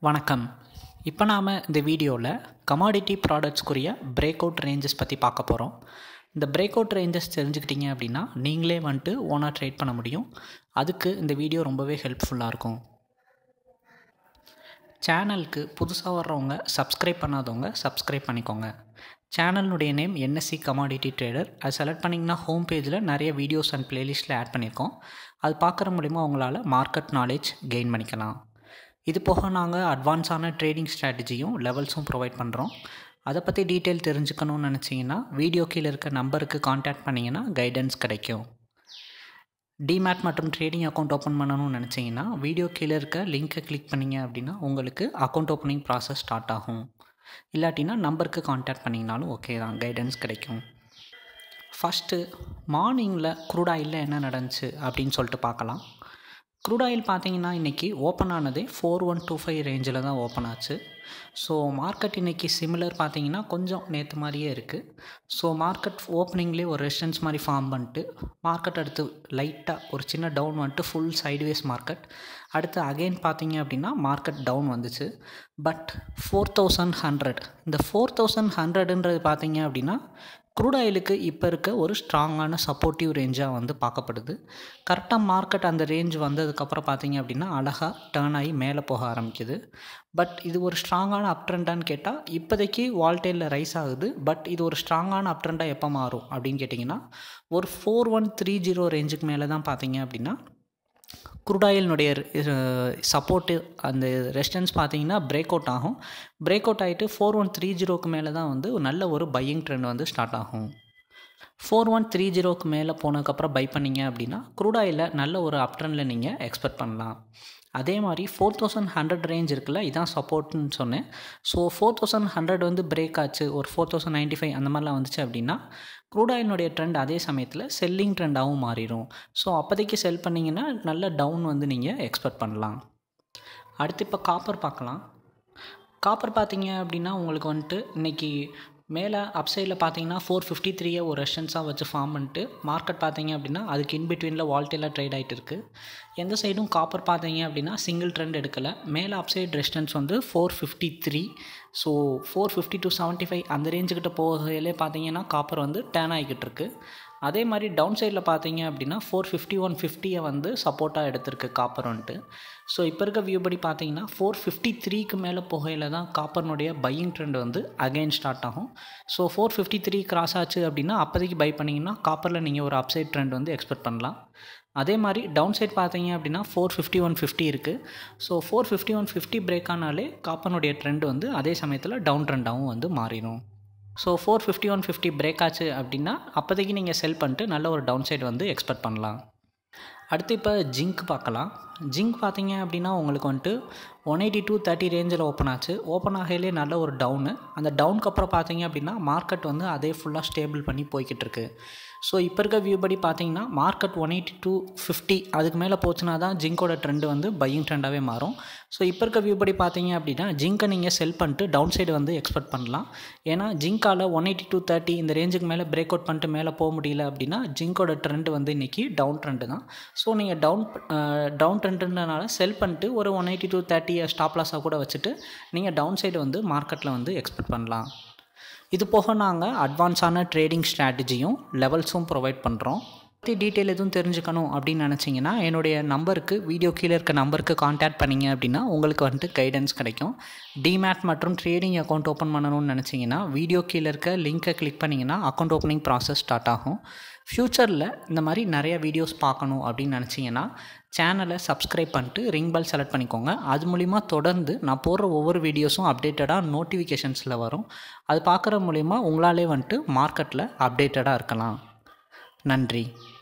வணக்கம் இப்போ நாம் இந்த வீடியோவில் கமாடிட்டி ப்ராடக்ட்ஸ்க்குரிய பிரேக் அவுட் ரேஞ்சஸ் பற்றி பார்க்க போகிறோம் இந்த பிரேக் அவுட் ரேஞ்சஸ் தெரிஞ்சுக்கிட்டீங்க அப்படின்னா நீங்களே வந்துட்டு ஓனாக ட்ரேட் பண்ண முடியும் அதுக்கு இந்த வீடியோ ரொம்பவே ஹெல்ப்ஃபுல்லாக இருக்கும் சேனலுக்கு புதுசாக வர்றவங்க சப்ஸ்கிரைப் பண்ணாதவங்க சப்ஸ்கிரைப் பண்ணிக்கோங்க சேனலுடைய நேம் என்எஸ்சி கமாடிட்டி ட்ரேடர் அது செலக்ட் பண்ணிங்கன்னா ஹோம் பேஜில் நிறைய வீடியோஸ் அண்ட் ப்ளேலிஸ்ட்டில் ஆட் பண்ணியிருக்கோம் அது பார்க்குற மூலிமா உங்களால் மார்க்கெட் நாலேஜ் கெயின் பண்ணிக்கலாம் இது போக நாங்கள் அட்வான்ஸான ட்ரேடிங் ஸ்ட்ராட்டஜியும் லெவல்ஸும் ப்ரொவைட் பண்ணுறோம் அதை பற்றி டீட்டெயில் தெரிஞ்சுக்கணும்னு நினச்சிங்கன்னா வீடியோ கீழே இருக்க நம்பருக்கு காண்டாக்ட் பண்ணிங்கன்னா கைடன்ஸ் கிடைக்கும் டிமேட் மற்றும் ட்ரேடிங் அக்கௌண்ட் ஓப்பன் பண்ணணும்னு நினச்சிங்கன்னா வீடியோ கீழே இருக்க லிங்க்கை கிளிக் பண்ணிங்க அப்படின்னா உங்களுக்கு அக்கௌண்ட் ஓப்பனிங் ப்ராசஸ் ஸ்டார்ட் ஆகும் இல்லாட்டினா நம்பருக்கு காண்டாக்ட் பண்ணிங்கனாலும் ஓகே தான் கைடன்ஸ் கிடைக்கும் ஃபஸ்ட்டு மார்னிங்கில் க்ரூட் ஆயிலில் என்ன நடந்துச்சு அப்படின்னு சொல்லிட்டு பார்க்கலாம் க்ரூட் ஆயில் பார்த்தீங்கன்னா இன்றைக்கி ஓப்பன் ஆனதே ஃபோர் ஒன் டூ ஃபைவ் ரேஞ்சில் தான் ஓப்பன் ஆச்சு ஸோ மார்க்கெட் இன்றைக்கி சிமிலர் பார்த்தீங்கன்னா கொஞ்சம் நேற்று மாதிரியே இருக்குது ஸோ மார்க்கெட் ஓப்பனிங்லேயே ஒரு ரெசிஸ்டன்ஸ் மாதிரி ஃபார்ம் பண்ணிட்டு மார்க்கெட் அடுத்து லைட்டாக ஒரு சின்ன டவுன் வந்துட்டு ஃபுல் சைட்வேஸ் மார்க்கெட் அடுத்து அகெயின் பார்த்தீங்க அப்படின்னா மார்க்கெட் டவுன் வந்துச்சு பட் ஃபோர் தௌசண்ட் ஹண்ட்ரட் இந்த ஃபோர் தௌசண்ட் ஹண்ட்ரடுன்றது பார்த்தீங்க அப்படின்னா க்ரூட் ஆயிலுக்கு இப்போ இருக்க ஒரு ஸ்ட்ராங்கான சப்போர்ட்டிவ் ரேஞ்சாக வந்து பார்க்கப்படுது கரெக்டாக மார்க்கெட் அந்த ரேஞ்ச் வந்ததுக்கப்புறம் பார்த்தீங்க அப்படின்னா அழகாக டேர்ன் ஆகி மேலே போக ஆரம்பிக்குது பட் இது ஒரு ஸ்ட்ராங்கான அப் ட்ரெண்டான்னு கேட்டால் இப்போதைக்கு வால்டேலில் ரைஸ் ஆகுது பட் இது ஒரு ஸ்ட்ராங்கான அப் ட்ரெண்டாக எப்போ மாறும் அப்படின்னு கேட்டிங்கன்னா ஒரு ஃபோர் ஒன் த்ரீ ஜீரோ ரேஞ்சுக்கு மேலே தான் பார்த்தீங்க அப்படின்னா குருடாயிலினுடைய சப்போர்ட்டு அந்த ரெஸ்டன்ஸ் பார்த்தீங்கன்னா பிரேக் அவுட் ஆகும் பிரேக் அவுட் ஆகிட்டு ஃபோர் ஒன் த்ரீ ஜீரோக்கு மேலே தான் வந்து நல்ல ஒரு பையிங் ட்ரெண்ட் வந்து ஸ்டார்ட் ஆகும் ஃபோர் ஒன் த்ரீ ஜீரோக்கு மேலே போனதுக்கப்புறம் பை பண்ணிங்க அப்படின்னா குரூடாயில் நல்ல ஒரு அப் ட்ரெண்டில் நீங்கள் எக்ஸ்பெக்ட் பண்ணலாம் அதே மாதிரி ஃபோர் தௌசண்ட் ஹண்ட்ரட் ரேஞ்ச் இருக்குல்ல இதான் சப்போர்ட்னு சொன்னேன் ஸோ ஃபோர் தௌசண்ட் ஹண்ட்ரட் வந்து பிரேக் ஆச்சு ஒரு ஃபோர் தௌசண்ட் நைன்ட்டி ஃபைவ் அந்த மாதிரிலாம் வந்துச்சு அப்படின்னா க்ரூடாயினுடைய ட்ரெண்ட் அதே சமயத்தில் செல்லிங் ட்ரெண்டாகவும் மாறிடும் ஸோ அப்போதைக்கு செல் பண்ணிங்கன்னா நல்ல டவுன் வந்து நீங்கள் எக்ஸ்பெக்ட் பண்ணலாம் அடுத்து இப்போ காப்பர் பார்க்கலாம் காப்பர் பார்த்தீங்க அப்படின்னா உங்களுக்கு வந்துட்டு இன்றைக்கி மேலே அப்சைடில் பார்த்தீங்கன்னா ஃபோர் ஃபிஃப்டி த்ரீயை ஒரு ரெஷன்ஸாக வச்சு ஃபார்ம் பண்ணிட்டு மார்க்கெட் பார்த்தீங்க அப்படின்னா அதுக்கு இன்பிட்வீனில் வால்டேலாக ட்ரேட் ஆகிட்டு இருக்குது எந்த சைடும் காப்பர் பார்த்தீங்க அப்படின்னா சிங்கிள் ட்ரெண்ட் எடுக்கலை மேலே அப்சைட் ரெஸ்டன்ஸ் வந்து four fifty three so four fifty to seventy five அந்த ரேஞ்சுக்கிட்ட போகையிலே பார்த்தீங்கன்னா காப்பர் வந்து டேன் ஆகிக்கிட்டு இருக்கு அதே மாதிரி டவுன் சைடில் பார்த்தீங்க அப்படின்னா ஃபோர் ஃபிஃப்டி ஒன் ஃபிஃப்டியை வந்து சப்போர்ட்டாக எடுத்திருக்கு காப்பர் வந்துட்டு ஸோ இப்போ இருக்க வியூ படி பார்த்தீங்கன்னா ஃபோர் ஃபிஃப்டி த்ரீக்கு மேலே புகையில் தான் காப்பர்னுடைய பையிங் ட்ரெண்ட் வந்து அகைன் ஸ்டார்ட் ஆகும் so four fifty three cross ஆச்சு அப்படின்னா அப்போதைக்கு பை பண்ணிங்கன்னா காப்பரில் நீங்கள் ஒரு அப்சைட் ட்ரெண்ட் வந்து எக்ஸ்பெக்ட் பண்ணலாம் அதே மாதிரி டவுன் சைட் பார்த்தீங்க அப்படின்னா ஃபோர் ஃபிஃப்டி ஒன் ஃபிஃப்டி இருக்குது so four fifty one fifty break ஆனாலே காப்பனுடைய ட்ரெண்ட் வந்து அதே சமயத்தில் டவுன் ட்ரெண்டாகவும் வந்து மாறிடும் so four fifty one fifty break ஆச்சு அப்படின்னா அப்போதைக்கு நீங்கள் செல் பண்ணிட்டு நல்ல ஒரு டவுன் சைடு வந்து எக்ஸ்பெக்ட் பண்ணலாம் அடுத்து இப்போ ஜிங்க் பார்க்கலாம் ஜிங்க் பார்த்தீங்க அப்படின்னா உங்களுக்கு வந்துட்டு ஒன் எயிட்டி டூ தேர்ட்டி ரேஞ்சில் ஓப்பன் ஆச்சு ஓப்பன் ஆகையிலே நல்ல ஒரு டவுனு அந்த டவுனுக்கு அப்புறம் பார்த்தீங்க அப்படின்னா மார்க்கெட் வந்து அதே ஃபுல்லாக ஸ்டேபிள் பண்ணி போய்கிட்டு இருக்கு ஸோ இப்போ இருக்க வியூ படி பார்த்தீங்கன்னா market one eighty two fifty அதுக்கு மேலே போச்சுன்னா தான் ஜிங்கோட ட்ரெண்டு வந்து பையிங் ட்ரெண்டாகவே மாறும் ஸோ இப்போ இருக்க வியூ படி பார்த்தீங்க அப்படின்னா ஜிங்கை நீங்கள் செல் பண்ணிட்டு டவுன் சைடு வந்து எக்ஸ்பெக்ட் பண்ணலாம் ஏன்னா ஜிங்கால் ஒன் எயிட்டி டூ தேர்ட்டி இந்த ரேஞ்சுக்கு மேலே பிரேக் அவுட் பண்ணிட்டு மேலே போக முடியல அப்படின்னா ஜிங்கோட ட்ரெண்டு வந்து இன்றைக்கி டவுன் ட்ரெண்டு தான் ஸோ நீங்கள் டவுன் டவுன் ட்ரெண்டுன்றனால செல் பண்ணிட்டு ஒரு ஒன் எயிட்டி டூ தேர்ட்டியை ஸ்டாப் லாஸாக கூட வச்சுட்டு நீங்கள் டவுன் சைடு வந்து மார்க்கெட்டில் வந்து எக்ஸ்பெக்ட் பண்ணலாம் இது போக நாங்கள் அட்வான்ஸான ட்ரேடிங் ஸ்ட்ராட்டஜியும் லெவல்ஸும் ப்ரொவைட் பண்ணுறோம் பற்றி டீட்டெயில் எதுவும் தெரிஞ்சுக்கணும் அப்படின்னு நினச்சிங்கன்னா என்னுடைய நம்பருக்கு வீடியோ கீழே இருக்க நம்பருக்கு காண்டாக்ட் பண்ணிங்க அப்படின்னா உங்களுக்கு வந்துட்டு கைடன்ஸ் கிடைக்கும் டிமேட் மற்றும் ட்ரேடிங் அக்கௌண்ட் ஓப்பன் பண்ணணும்னு நினச்சிங்கன்னா வீடியோ கீழே இருக்க லிங்க்கை கிளிக் பண்ணிங்கன்னா அக்கௌண்ட் ஓப்பனிங் ப்ராசஸ் ஸ்டார்ட் ஆகும் ஃப்யூச்சரில் இந்த மாதிரி நிறைய வீடியோஸ் பார்க்கணும் அப்படின்னு நினச்சிங்கன்னா சேனலை சப்ஸ்கிரைப் பண்ணிட்டு ரிங் பெல் செலக்ட் பண்ணிக்கோங்க அது மூலிமா தொடர்ந்து நான் போடுற ஒவ்வொரு வீடியோஸும் அப்டேட்டடாக நோட்டிஃபிகேஷன்ஸில் வரும் அது பார்க்குற மூலிமா உங்களாலே வந்துட்டு மார்க்கெட்டில் அப்டேட்டடாக இருக்கலாம் நன்றி